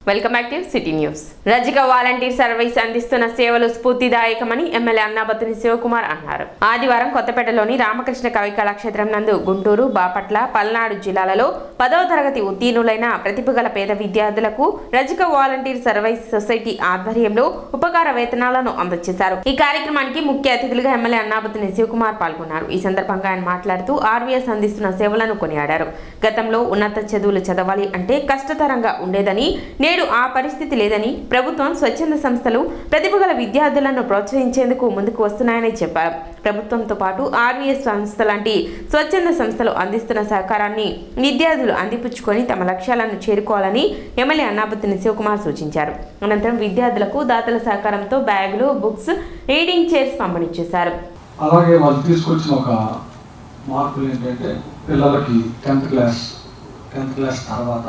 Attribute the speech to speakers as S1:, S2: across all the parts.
S1: welcome back to city news Rajika volunteer service అందిస్తున్న సేవలు స్ఫూర్తిదాయకమని MLA Annabathuni Shivakumar అన్నారు ఆదివారం కొత్తపేటలోని రామకృష్ణ కవి కళాక్షేత్రం నందు గుంటూరు బాపట్ల పల్నాడు జిల్లాలలో పదవ తరగతి ఉత్తీర్ణులైన ప్రతిభగల పేద విద్యార్థులకు రజిక వాలంటీర్ సర్వీస్ సొసైటీ ఆధ్వర్యంలో ఉపకార వేతనాలను అందజేశారు ఈ కార్యక్రమానికి ముఖ్య అతిథులుగా ఎమ్మెల్యే అన్నాబత్తుని శివకుమార్ పాల్గొన్నారు ఈ సందర్భంగా ఆయన మాట్లాడుతూ ఆర్వీఎస్ అందిస్తున్న సేవలను కొనియాడారు గతంలో ఉన్నత చదువులు చదవాలి అంటే కష్టతరంగా ఉండేదని నేడు ఆ పరిస్థితి లేదని ప్రభుత్వం స్వచ్ఛంద సంస్థలు ప్రతిభగల విద్యార్థులను ప్రోత్సహించేందుకు ముందుకు వస్తున్నాయని చెప్పారు ప్రభుత్వంతో పాటు ఆర్వీఎస్ సంస్థ లాంటి స్వచ్ఛంద సంస్థలు అందిస్తున్న సహకారాన్ని విద్యార్థులు అందిపుచ్చుకొని తమ లక్ష్యాలను చేరుకోవాలని ఎమ్మెల్యే అన్నాబత్తిని శివకుమార్ సూచించారు అనంతరం విద్యార్థులకు దాతల సహకారంతో బ్యాగులు బుక్స్ రీడింగ్ చైర్స్ పంపిణీ చేశారు
S2: అలాగే వాళ్ళు తీసుకొచ్చిన ఒక మార్పులు ఏంటంటే పిల్లలకి టెన్త్ క్లాస్ టెన్త్ క్లాస్ తర్వాత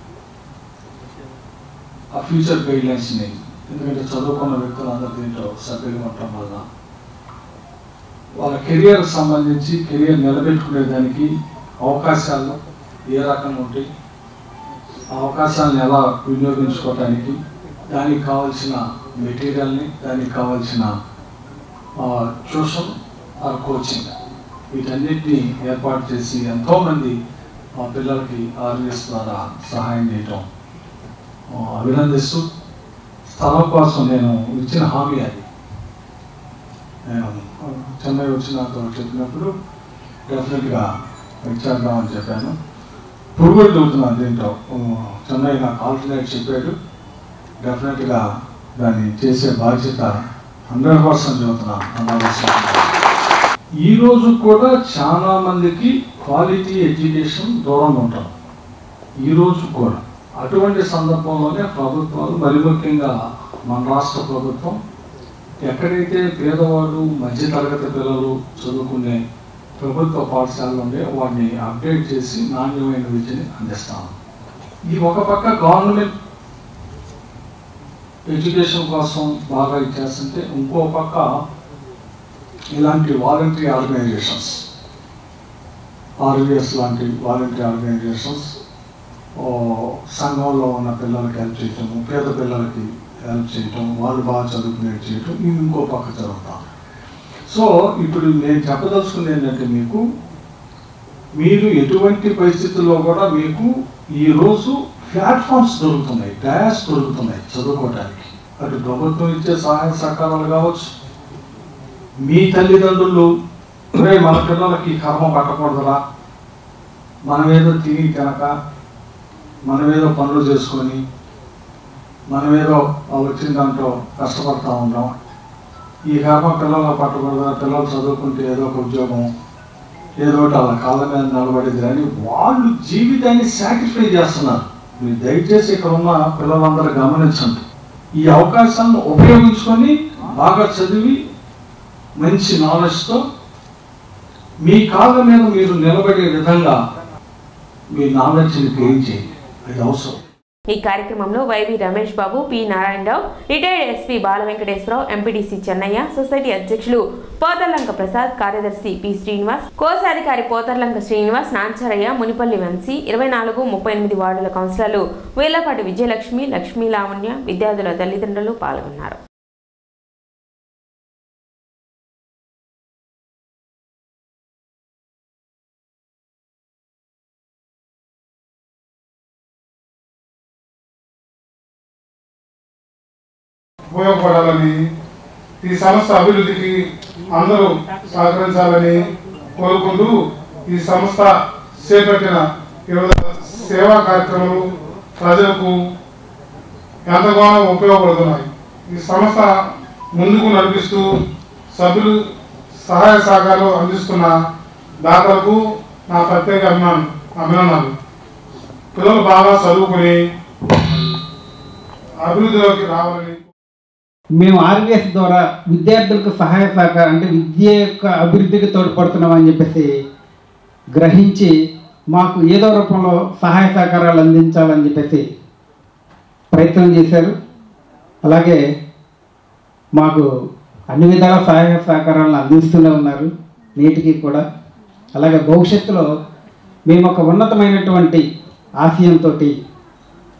S2: ఆ ఫ్యూచర్ గైడ్లైన్స్ని ఎందుకంటే చదువుకున్న వ్యక్తులు అందరూ దీంట్లో సభ్యులు ఉండటం వల్ల వాళ్ళ కెరియర్ సంబంధించి కెరియర్ నిలబెట్టుకునే దానికి అవకాశాలు ఏ రకంగా ఉంటాయి ఆ అవకాశాలను ఎలా వినియోగించుకోవటానికి దానికి కావాల్సిన మెటీరియల్ని దానికి కావాల్సిన ట్యూషన్ ఆర్ కోచింగ్ వీటన్నిటిని ఏర్పాటు చేసి ఎంతోమంది మా పిల్లలకి ఆర్వీఎస్ ద్వారా సహాయం చేయటం ఆ, అభినందిస్తూ స్థలం కోసం నేను ఇచ్చిన హామీ అది నేను చెన్నై వచ్చి నాతో చెప్పినప్పుడు డెఫినెట్గా ఇచ్చేద్దామని చెప్పాను ఇప్పుడు కూడా చెబుతున్నాను దీంట్లో ఆ, చెన్నై నాకు ఆల్టర్నేట్ చెప్పాడు డెఫినెట్గా దాన్ని చేసే బాధ్యత హండ్రెడ్ పర్సెంట్ చెబుతున్నాను హండ్రెడ్ పర్సెంట్ ఈ రోజు కూడా చాలా మందికి క్వాలిటీ ఎడ్యుకేషన్ దూరంగా ఉంటారు ఈ రోజు కూడా అటువంటి సందర్భంలోనే ప్రభుత్వాలు మరి ముఖ్యంగా మన రాష్ట్ర ప్రభుత్వం ఎక్కడైతే పేదవాడు మధ్యతరగతి పిల్లలు చదువుకునే ప్రభుత్వ పాఠశాలలు ఉండే వాటిని అప్డేట్ చేసి నాణ్యమైన విద్యని అందిస్తాము ఈ ఒక పక్క గవర్నమెంట్ ఎడ్యుకేషన్ కోసం బాగా ఇచ్చేస్తుంటే ఇంకో పక్క ఇలాంటి వాలంటరీ ఆర్గనైజేషన్స్ ఆర్వీఎస్ లాంటి వాలంటరీ ఆర్గనైజేషన్స్ సంఘంలో ఉన్న పిల్లలకి హెల్ప్ చేయటం పేద పిల్లలకి హెల్ప్ చేయటం వాళ్ళు బాగా చదువుకునేది చేయటం ఇది ఇంకో పక్క జరుగుతాం సో ఇప్పుడు నేను చెప్పదలుచుకుంది ఏంటంటే మీకు మీరు ఎటువంటి పరిస్థితుల్లో కూడా మీకు ఈరోజు ప్లాట్ఫామ్స్ దొరుకుతున్నాయి డయాస్ దొరుకుతున్నాయి చదువుకోవడానికి అటు ప్రభుత్వం ఇచ్చే సహాయ సహకారాలు కావచ్చు మీ తల్లిదండ్రులు "ఒరే, మన పిల్లలకి కర్మ పట్టకూడదురా మనమేదో తిని తినక మనమేదో పనులు చేసుకొని మనమేదో ఆ వచ్చిన దాంట్లో కష్టపడతా ఉన్నాం ఈ కర్మ పిల్లలు పట్టకూడదురా పిల్లలు చదువుకుంటే ఏదో ఒక ఉద్యోగం ఏదో ఒకటి వాళ్ళ కాళ్ళ మీద నిలబడేది అని వాళ్ళు జీవితాన్ని సాటిస్ఫై చేస్తున్నారు మీరు దయచేసి ఇక్కడ ఉన్న పిల్లలందరూ గమనించండి ఈ అవకాశాలను ఉపయోగించుకొని బాగా చదివి మంచి నాలెడ్జ్తో మీ కాళ్ళ మీద మీరు నిలబడే విధంగా మీ నాలెడ్జ్ని గెయిన్ చేయండి అది అవసరం
S1: ఈ కార్యక్రమంలో YV Ramesh Babu P Narayanarao retired SP Bala Venkateswararao MPDC Chennaiah society అధ్యక్షులు పోతర్లంక ప్రసాద్ కార్యదర్శి పి శ్రీనివాస్ కోశాధికారి పోతర్లంక శ్రీనివాస్ నాంచరయ్య మునిపల్లి వంశీ ఇరవై నాలుగు ముప్పై ఎనిమిది వార్డుల కౌన్సిలర్లు వేలపాటి విజయలక్ష్మి లక్ష్మీ లావణ్య విద్యార్థుల తల్లిదండ్రులు పాల్గొన్నారు
S3: ఉపయోగపడాలని ఈ సంస్థ అభివృద్ధికి అందరూ సహకరించాలని కోరుకుంటూ ఈ సంస్థ చేపట్టిన వివిధ సేవా కార్యక్రమాలు ప్రజలకు ఎంతగానో ఉపయోగపడుతున్నాయి ఈ సంస్థ ముందుకు నడిపిస్తూ సభ్యులు సహాయ సహకారాలు అందిస్తున్న దాతలకు నా ప్రత్యేక అభిమానం అభినందనలు పిల్లలు బాగా చదువుకుని అభివృద్ధిలోకి రావాలని
S4: మేము ఆర్వీఎస్ ద్వారా విద్యార్థులకు సహాయ సహకారం అంటే విద్య యొక్క అభివృద్ధికి తోడ్పడుతున్నామని చెప్పేసి గ్రహించి మాకు ఏదో రూపంలో సహాయ సహకారాలు అందించాలని చెప్పేసి ప్రయత్నం చేశారు అలాగే మాకు అన్ని విధాల సహాయ సహకారాలను అందిస్తూనే ఉన్నారు నేటికి కూడా అలాగే భవిష్యత్తులో మేము ఒక ఉన్నతమైనటువంటి ఆశయంతో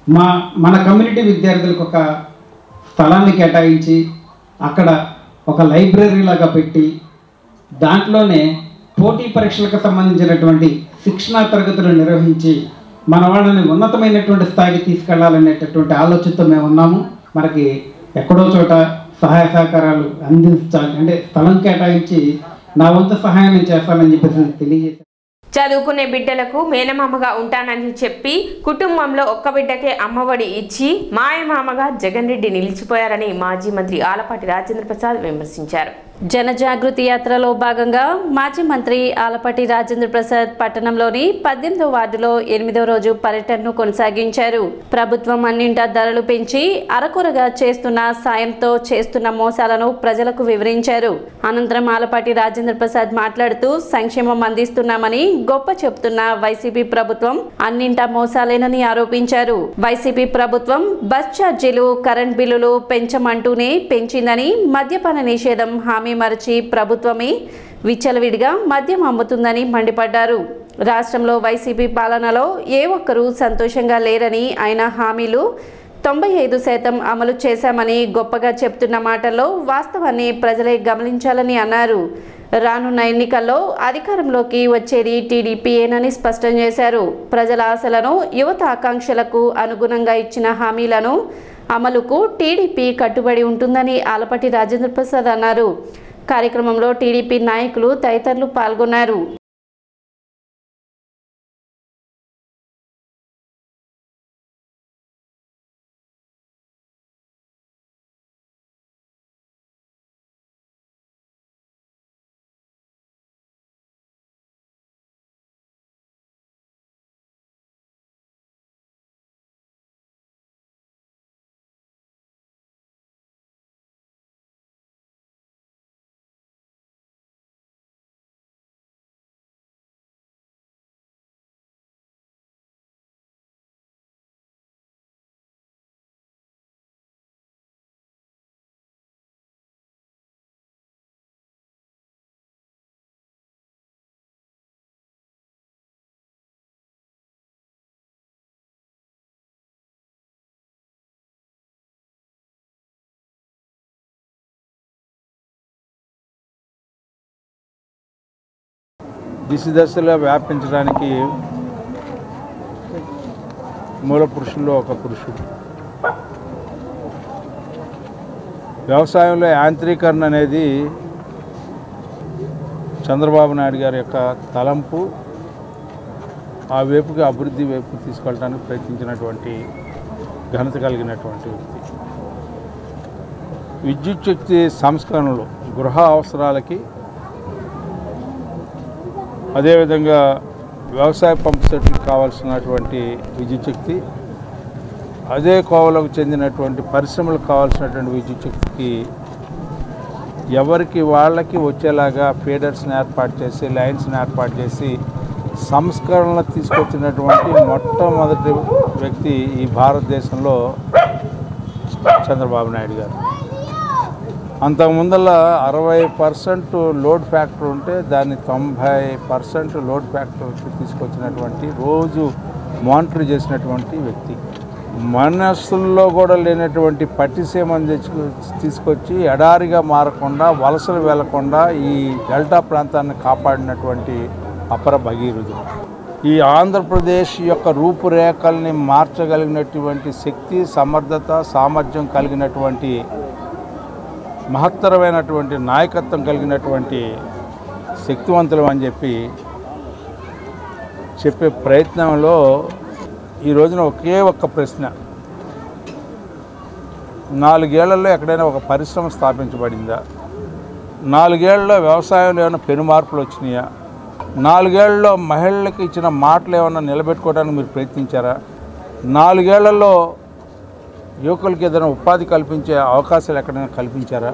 S4: మా మన కమ్యూనిటీ విద్యార్థులకు ఒక స్థలాన్ని కేటాయించి అక్కడ ఒక లైబ్రరీ లాగా పెట్టి దాంట్లోనే పోటీ పరీక్షలకు సంబంధించినటువంటి శిక్షణా తరగతులు నిర్వహించి మన వాళ్ళని ఉన్నతమైనటువంటి స్థాయికి తీసుకెళ్లాలనేటటువంటి ఆలోచనతో మేము ఉన్నాము మనకి ఎక్కడో చోట సహాయ సహకారాలు అందించాలి అంటే స్థలం కేటాయించి నా వంతు సహాయం నేను చేస్తానని చెప్పేసి తెలియజేశాను
S1: చదువుకునే బిడ్డలకు మేనమామగా ఉంటానని చెప్పి కుటుంబంలో ఒక్క బిడ్డకే అమ్మఒడి ఇచ్చి మాయమామగా జగన్ రెడ్డి నిలిచిపోయారని మాజీ మంత్రి ఆలపాటి రాజేంద్ర ప్రసాద్ విమర్శించారు
S5: జనజాగృతి యాత్రలో భాగంగా మాజీ మంత్రి ఆలపాటి రాజేంద్ర ప్రసాద్ పట్టణంలోని పద్దెనిమిదో వార్డులో ఎనిమిదో రోజు పర్యటనను కొనసాగించారు ప్రభుత్వం అన్నింటా ధరలు పెంచి అరకొరగా చేస్తున్న సాయంతో చేస్తున్న మోసాలను ప్రజలకు వివరించారు అనంతరం ఆలపాటి రాజేంద్ర ప్రసాద్ మాట్లాడుతూ సంక్షేమం అందిస్తున్నామని గొప్ప చెప్తున్న వైసీపీ ప్రభుత్వం అన్నింటా మోసాలేనని ఆరోపించారు వైసీపీ ప్రభుత్వం బస్ ఛార్జీలు కరెంట్ బిల్లులు పెంచమంటూనే పెంచిందని మద్యపాన నిషేధం హామీ మరచి ప్రభుత్వమే విచ్చలవిడిగా మద్యం అమ్ముతుందని మండిపడ్డారు రాష్ట్రంలో వైసీపీ పాలనలో ఏ ఒక్కరూ సంతోషంగా లేరని ఆయన హామీలు తొంభై ఐదు శాతం అమలు చేశామని గొప్పగా చెప్తున్న మాటల్లో వాస్తవాన్ని ప్రజలే గమనించాలని అన్నారు రానున్న ఎన్నికల్లో అధికారంలోకి వచ్చేది టీడీపీయేనని స్పష్టం చేశారు ప్రజల ఆశలను యువత ఆకాంక్షలకు అనుగుణంగా ఇచ్చిన హామీలను అమలుకు టీడీపీ కట్టుబడి ఉంటుందని ఆలపటి రాజేంద్ర ప్రసాద్ అన్నారు కార్యక్రమంలో టీడీపీ నాయకులు తదితరులు పాల్గొన్నారు
S6: దిశ దశలో వ్యాపించడానికి మూల పురుషుల్లో ఒక పురుషుడు వ్యవసాయంలో యాంత్రీకరణ అనేది చంద్రబాబు నాయుడు గారి యొక్క తలంపు ఆ వైపుకి అభివృద్ధి వైపు తీసుకెళ్ళడానికి ప్రయత్నించినటువంటి ఘనత కలిగినటువంటి వ్యక్తి విద్యుత్ శక్తి సంస్కరణలు గృహ అవసరాలకి అదేవిధంగా వ్యవసాయ పంపు సెట్లకు కావాల్సినటువంటి విద్యుత్ శక్తి అదే కోవలకు చెందినటువంటి పరిశ్రమలకు కావాల్సినటువంటి విద్యుత్ శక్తికి ఎవరికి వాళ్ళకి వచ్చేలాగా ఫీడర్స్ని ఏర్పాటు చేసి లైన్స్ని ఏర్పాటు చేసి సంస్కరణలు తీసుకొచ్చినటువంటి మొట్టమొదటి వ్యక్తి ఈ భారతదేశంలో చంద్రబాబు నాయుడు గారు అంతకుముందల అరవై పర్సెంట్ లోడ్ ఫ్యాక్టర్ ఉంటే దాన్ని తొంభై పర్సెంట్ లోడ్ ఫ్యాక్టర్కి తీసుకొచ్చినటువంటి రోజు మానిటర్ చేసినటువంటి వ్యక్తి మనస్సుల్లో కూడా లేనటువంటి పట్టిసీమని తెచ్చుకు తీసుకొచ్చి ఎడారిగా మారకుండా వలసలు వెళ్లకుండా ఈ డెల్టా ప్రాంతాన్ని కాపాడినటువంటి అపర భగీరథుడు ఈ ఆంధ్రప్రదేశ్ యొక్క రూపురేఖల్ని మార్చగలిగినటువంటి శక్తి సమర్థత సామర్థ్యం కలిగినటువంటి మహత్తరమైనటువంటి నాయకత్వం కలిగినటువంటి శక్తివంతులు అని చెప్పి చెప్పే ప్రయత్నంలో ఈ రోజున ఒకే ఒక్క ప్రశ్న నాలుగేళ్లలో ఎక్కడైనా ఒక పరిశ్రమ స్థాపించబడిందా నాలుగేళ్లలో వ్యవసాయంలో ఏమైనా పెను మార్పులు వచ్చినాయా నాలుగేళ్లలో మహిళలకు ఇచ్చిన మాటలు ఏమైనా నిలబెట్టుకోవడానికి మీరు ప్రయత్నించారా నాలుగేళ్లలో యువకులకి ఏదైనా ఉపాధి కల్పించే అవకాశాలు ఎక్కడైనా కల్పించారా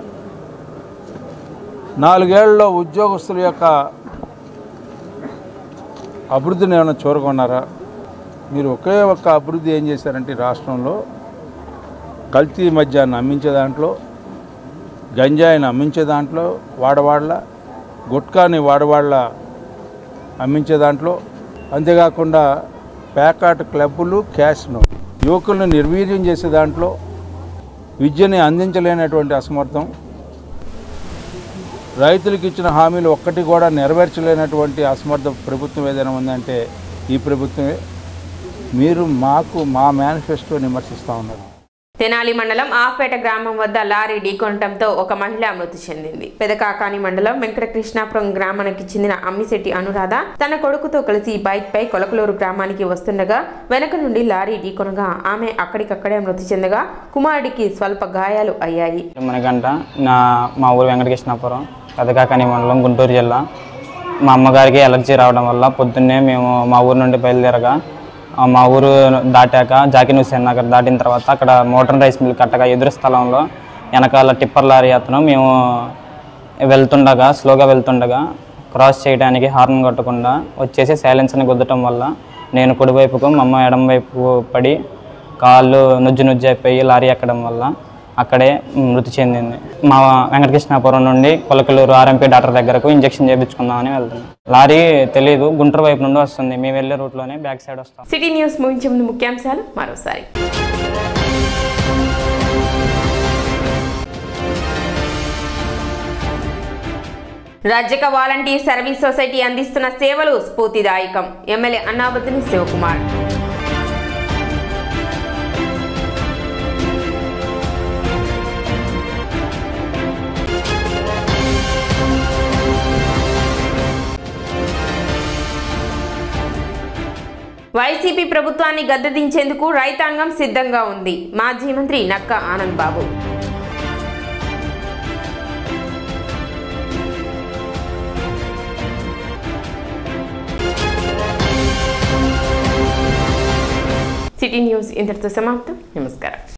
S6: నాలుగేళ్లలో ఉద్యోగస్తుల యొక్క అభివృద్ధిని ఏమైనా చూరగొన్నారా మీరు ఒకే ఒక్క అభివృద్ధి ఏం చేశారంటే ఈ రాష్ట్రంలో కల్తీ మద్యాన్ని అమ్మించే దాంట్లో గంజాయిని అమ్మించే దాంట్లో వాడవాళ్ళ గుట్కాని వాడవాళ్ళ అమ్మించే దాంట్లో అంతేకాకుండా ప్యాకాట్ క్లబ్బులు క్యాష్ను యువకుల్ని నిర్వీర్యం చేసే దాంట్లో విద్యని అందించలేనటువంటి అసమర్థం రైతులకు ఇచ్చిన హామీలు ఒక్కటి కూడా నెరవేర్చలేనటువంటి అసమర్థ ప్రభుత్వం ఏదైనా ఉందంటే ఈ ప్రభుత్వమే మీరు మాకు మా మేనిఫెస్టో విమర్శిస్తూ ఉన్నారు
S1: తెనాలి మండలం ఆపేట గ్రామం వద్ద లారీ ఢీకొనటంతో ఒక మహిళ మృతి చెందింది పెదకాకాని మండలం వెంకటకృష్ణాపురం గ్రామానికి చెందిన అమ్మిశెట్టి అనురాధ తన కొడుకుతో కలిసి బైక్ పై కొలకలూరు గ్రామానికి వస్తుండగా వెనక నుండి లారీ ఢీకొనగా ఆమె అక్కడికక్కడే మృతి చెందగా కుమారుడికి స్వల్ప గాయాలు అయ్యాయి
S7: మనగంట నా మా ఊరు వెంకటకృష్ణాపురం పెదకాకని మండలం గుంటూరు జిల్లా మా అమ్మగారికి ఎలర్జీ రావడం వల్ల పొద్దున్నే మేము మా ఊరు నుండి బయలుదేరగా ఆ, మా ఊరు దాటాక జాకిన్ హుసేన్ నగర్ దాటిన తర్వాత అక్కడ మోటార్ రైస్ మిల్ కట్టగా ఎదురు స్థలంలో వెనకాల టిప్పర్ లారీ అతను మేము వెళ్తుండగా స్లోగా వెళ్తుండగా క్రాస్ చేయడానికి హార్న్ కొట్టకుండా వచ్చేసి సైలెన్స్ని గుద్దటం వల్ల నేను కుడివైపుకు మా అమ్మ ఎడం వైపు పడి కాళ్ళు నుజ్జు నుజ్జు అయిపోయి లారీ ఎక్కడం వల్ల అక్కడే మృతి చెందింది మా వెంకటకృష్ణాపురం నుండి కొలకలూరు ఆర్ఎంపీ డాక్టర్ దగ్గరకు ఇంజెక్షన్ చేయించుకుందామని వెళ్తున్నాం లారీ తెలియదు గుంటూరు వైపు నుండి వస్తుంది మేము వెళ్ళే రూట్లోనే బ్యాక్ సైడ్ వస్తాం
S1: సిటీ న్యూస్ ముగించే ముందు ముఖ్యాంశాలు మరోసారి రాజ్యక వాలంటీర్ సర్వీస్ సొసైటీ అందిస్తున్న సేవలు స్ఫూర్తిదాయకం ఎమ్మెల్యే అన్నాబత్తుని శివకుమార్ వైసీపీ ప్రభుత్వాన్ని గద్దెదించేందుకు రైతాంగం సిద్ధంగా ఉంది మాజీ మంత్రి నక్క ఆనంద్ బాబు సిటీ న్యూస్ ఇంతటితో సమాప్తం నమస్కారం